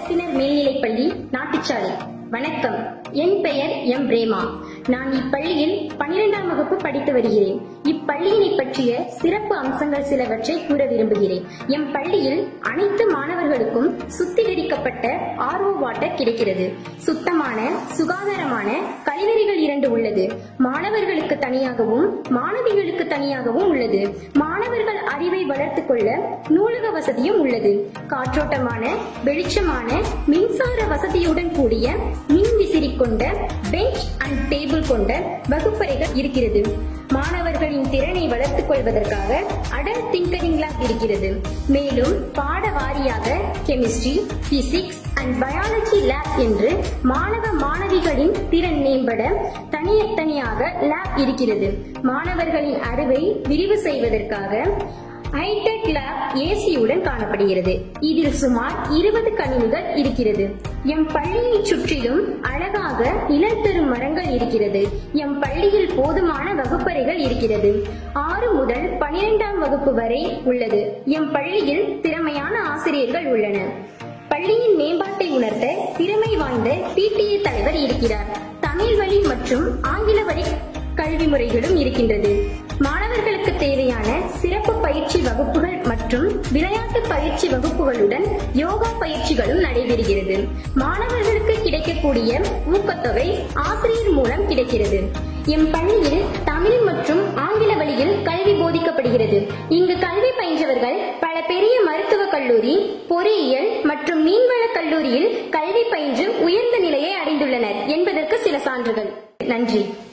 நடத்தினர் மேல்நிலைப்பள்ளி நாட்டுச்சாலை வணக்கம் என் பெயர் எம் பிரேமா நான் இப்பள்ளியில் பன்னிரெண்டாம் வகுப்பு படித்து வருகிறேன் இப்பள்ளியினை பற்றிய சிறப்பு அம்சங்கள் சிலவற்றை கூற விரும்புகிறேன் எம் பள்ளியில் அனைத்து மாணவர்களுக்கும் சுத்திகரிக்கப்பட்ட ஆர்ஓ வாட்டர் கிடைக்கிறது சுத்தமான சுகாதாரமான கழிவறைகள் இரண்டு உள்ளது மாணவர்களுக்கு தனியாகவும் மாணவிகளுக்கு தனியாகவும் உள்ளது மாணவர்கள் அறிவை வளர்த்துக் கொள்ள நூலக வசதியும் உள்ளது காற்றோட்டமான வெளிச்சமான மின்சார வசதியுடன் கூடிய மின் விசிறி கொண்ட பெஞ்ச் அண்ட் டேபிள் கொண்ட வகுப்பறைகள் இருக்கிறது மாணவர்களின் திறனை வளர்த்துக் கொள்வதற்காக அடல் திங்கரிங் லேப் இருக்கிறது மேலும் பாட வாரியாக chemistry physics and biology lab என்று மாணவ மாணவிகளின் திறன் மேம்பட தனித்தனியாக லேப் இருக்கிறது மாணவர்களின் அறிவை விரிவு செய்வதற்காக ஹைடெக் லேப் ஏசியுடன் காணப்படுகிறது இதில் சுமார் இருபது கணினிகள் இருக்கிறது எம் பள்ளியை சுற்றிலும் அழகாக நிழல் தரும் மரங்கள் இருக்கிறது எம் பள்ளியில் போதுமான வகுப்பறைகள் இருக்கிறது ஆறு முதல் பனிரெண்டாம் வகுப்பு வரை உள்ளது எம் பள்ளியில் திறமையான ஆசிரியர்கள் உள்ளனர் பள்ளியின் மேம்பாட்டை உணர்த்த திறமை வாய்ந்த பிடிஏ தலைவர் இருக்கிறார் தமிழ் வழி மற்றும் ஆங்கில வழி கல்வி முறைகளும் இருக்கின்றது மாணவர்களுக்கு தேவையான சிறப்பு பயிற்சி வகுப்புகள் மற்றும் விளையாட்டு பயிற்சி வகுப்புகளுடன் யோகா பயிற்சிகளும் நடைபெறுகிறது மாணவர்களுக்கு கிடைக்கக்கூடிய ஊக்கத்தொகை ஆசிரியர் மூலம் கிடைக்கிறது எம் பள்ளியில் தமிழ் மற்றும் ஆங்கில வழியில் கல்வி போதிக்கப்படுகிறது இங்கு கல்வி பயின்றவர்கள் பல பெரிய மருத்துவக் கல்லூரி பொறியியல் மற்றும் மீன்வள கல்லூரியில் கல்வி பயின்று உயர்ந்த நிலையை அடைந்துள்ளனர் என்பதற்கு சில சான்றுகள் நன்றி